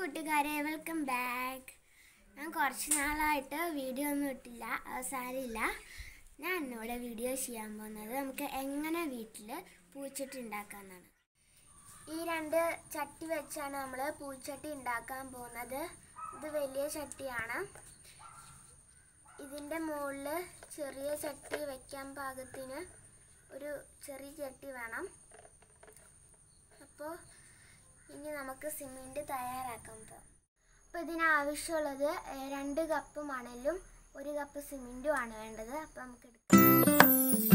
കൂട്ടുകാരെ welcome back ഞാൻ കുറച്ച് നാളായിട്ട് വീഡിയോ ഒന്നും ഇട്ടില്ല അവസാനമില്ല ഞാൻ എന്നോട് വീഡിയോ ചെയ്യാൻ പോകുന്നത് നമുക്ക് എങ്ങനെ വീട്ടിൽ പൂച്ചട്ടി ഉണ്ടാക്കാമെന്നാണ് ഈ രണ്ട് ചട്ടി വെച്ചാണ് നമ്മൾ പൂച്ചട്ടി ഉണ്ടാക്കാൻ പോകുന്നത് ഇത് വലിയ ചട്ടിയാണ് ഇതിൻ്റെ മുകളിൽ ചെറിയ ചട്ടി വെക്കാൻ പാകത്തിന് ഒരു ചെറിയ ചട്ടി വേണം അപ്പോൾ ഇനി നമുക്ക് സിമെൻറ്റ് തയ്യാറാക്കാൻ പോകാം അപ്പോൾ ഇതിനാവശ്യമുള്ളത് ഏഹ്, രണ്ട് കപ്പ് മണലും ഒരു കപ്പ് സിമെൻറ്റും ആണ് വേണ്ടത് അപ്പോൾ നമുക്ക് എടുക്കാം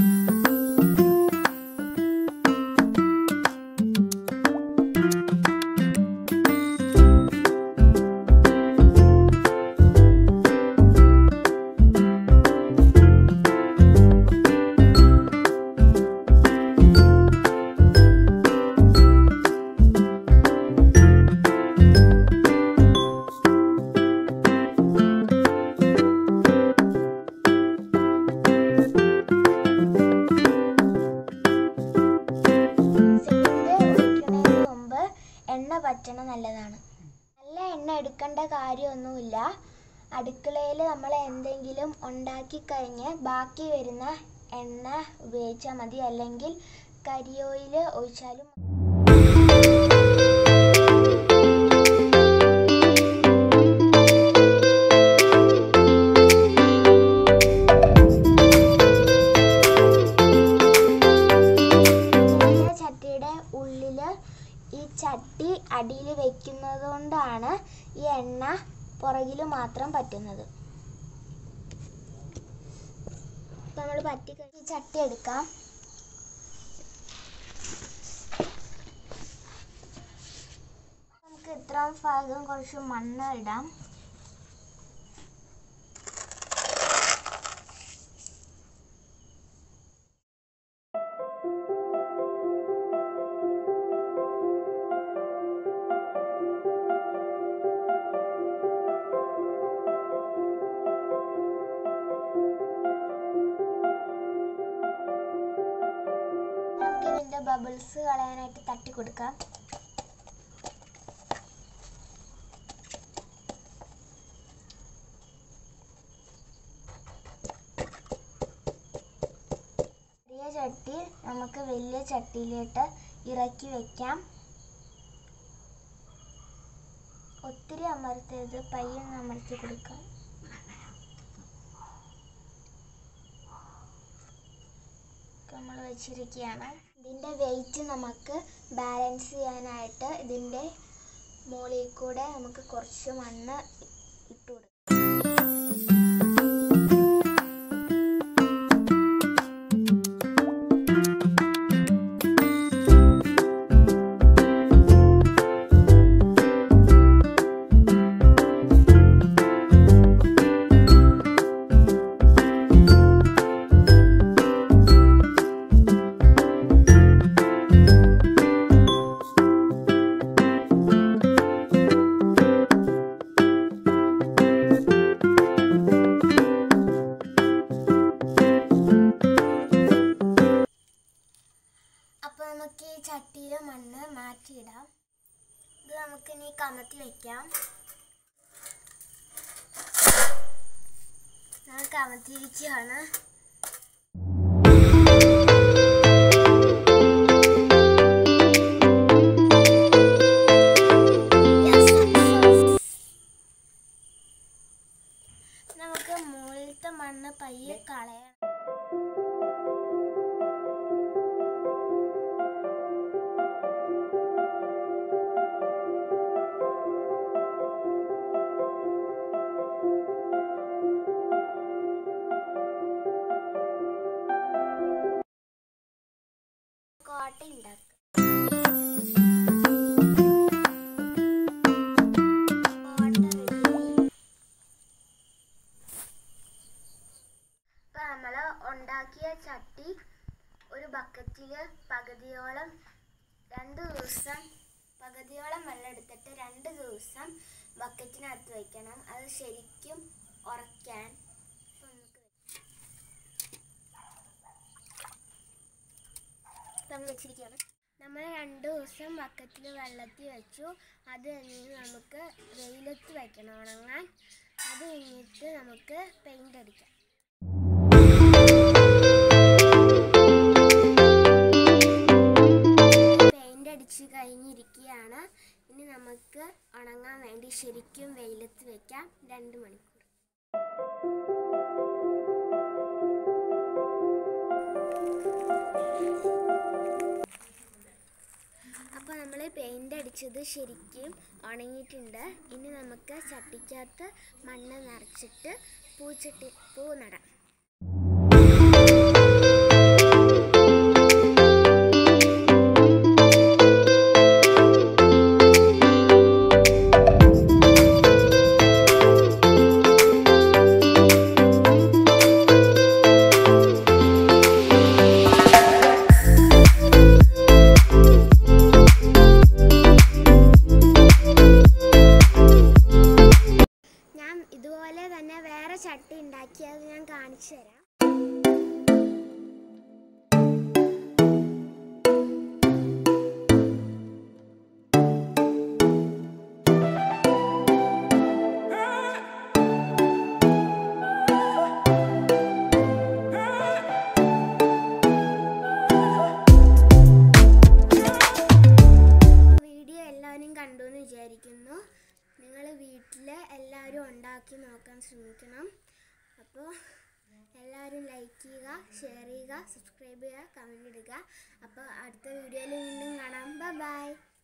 സിമെന്റ് ഒഴിക്കുന്നതിന് മുമ്പ് എണ്ണ പറ്റണ നല്ലതാണ് നല്ല എണ്ണ എടുക്കേണ്ട കാര്യമൊന്നുമില്ല അടുക്കളയിൽ നമ്മൾ എന്തെങ്കിലും ഉണ്ടാക്കി കഴിഞ്ഞ് ബാക്കി വരുന്ന എണ്ണ ഉപയോഗിച്ചാൽ മതി അല്ലെങ്കിൽ കരിയോയിൽ ഒഴിച്ചാലും മതി. ചെറിയ ചട്ടിയുടെ ഉള്ളിൽ ഈ ചട്ടി അടിയിൽ വെക്കുന്നത് കൊണ്ടാണ് ഈ എണ്ണ പുറകിൽ മാത്രം പറ്റുന്നത് നമ്മൾ പറ്റി ഈ ചട്ടി എടുക്കാം നമുക്ക് ഇത്ര ഭാഗം കുറച്ച് മണ്ണ് ഇടാം നമുക്ക് ഇതിന്റെ ബബിൾസ് കളയാനായിട്ട് തട്ടി കൊടുക്കാം ചെറിയ ചട്ടി നമുക്ക് വലിയ ചട്ടിയിലോട്ട് ഇറക്കി വെക്കാം ഒത്തിരി അമർത്തരുത് പയ്യൊന്ന് അമർത്തി കൊടുക്കാം നമ്മൾ വെച്ചിരിക്കുകയാണ് ഇതിൻ്റെ വെയിറ്റ് നമുക്ക് ബാലൻസ് ചെയ്യാനായിട്ട് ഇതിൻ്റെ മുകളിൽ കൂടെ നമുക്ക് കുറച്ച് മണ്ണ് ഇട്ട് കൊടുക്കാം അപ്പോൾ നമുക്ക് ഈ ചട്ടിയിലെ മണ്ണ് മാറ്റിയിടാം ഇത് നമുക്ക് ഇനി കമത്തി വെക്കാം ഞാൻ കമത്തിയിരിക്കുകയാണ് നമുക്ക് മുകളിലത്തെ മണ്ണ് പയ്യെ കളയണം കോട്ട ഉണ്ടാക്കുക കോട്ട ready. ഇപ്പൊ നമ്മള് ഉണ്ടാക്കിയ ചട്ടി ഒരു ബക്കറ്റില് പകുതിയോളം രണ്ട് ദിവസം പകുതിയോളം വെള്ളം എടുത്തിട്ട് രണ്ട് ദിവസം ബക്കറ്റിനകത്ത് വെക്കണം അത് ശരിക്കും ഉറക്കാൻ ഇപ്പൊ നമുക്ക് വെക്കാം. ഇപ്പൊ നമ്മൾ വെച്ചിരിക്കുകയാണ് നമ്മൾ നമ്മൾ രണ്ട് ദിവസം ബക്കറ്റിൽ വെള്ളത്തിൽ വെച്ചു അത് കഴിഞ്ഞ് നമുക്ക് വെയിലത്ത് വെക്കണം ഉണങ്ങാൻ അത് കഴിഞ്ഞിട്ട് നമുക്ക് പെയിൻ്റ് അടിക്കാം പെയിൻ്റ് അടിച്ച് കഴിഞ്ഞിരിക്കുകയാണ് ഇനി നമുക്ക് ഉണങ്ങാൻ വേണ്ടി ശരിക്കും വെയിലത്ത് വെക്കാം രണ്ട് മണിക്കൂർ അപ്പോൾ നമ്മൾ പെയിൻ്റ് അടിച്ചത് ശരിക്കും ഉണങ്ങിയിട്ടുണ്ട് ഇനി നമുക്ക് ചട്ടിക്കകത്ത് മണ്ണ് നിറച്ചിട്ട് പൂച്ചട്ടി പൂ നടാം ഞാൻ ഇതുപോലെ തന്നെ വേറെ ചട്ടി ഉണ്ടാക്കിയത് ഞാൻ കാണിച്ചു തരാം വീഡിയോ എല്ലാവരും കണ്ടു എന്ന് വിചാരിക്കുന്നു നിങ്ങൾ വീട്ടിൽ എല്ലാവരും ഉണ്ടാക്കി നോക്കാൻ ശ്രമിക്കണം അപ്പോൾ എല്ലാവരും ലൈക്ക് ചെയ്യുക ഷെയർ ചെയ്യുക സബ്സ്ക്രൈബ് ചെയ്യുക കമൻറ്റ് ഇടുക അപ്പോൾ അടുത്ത വീഡിയോയിൽ വീണ്ടും കാണാം ബൈ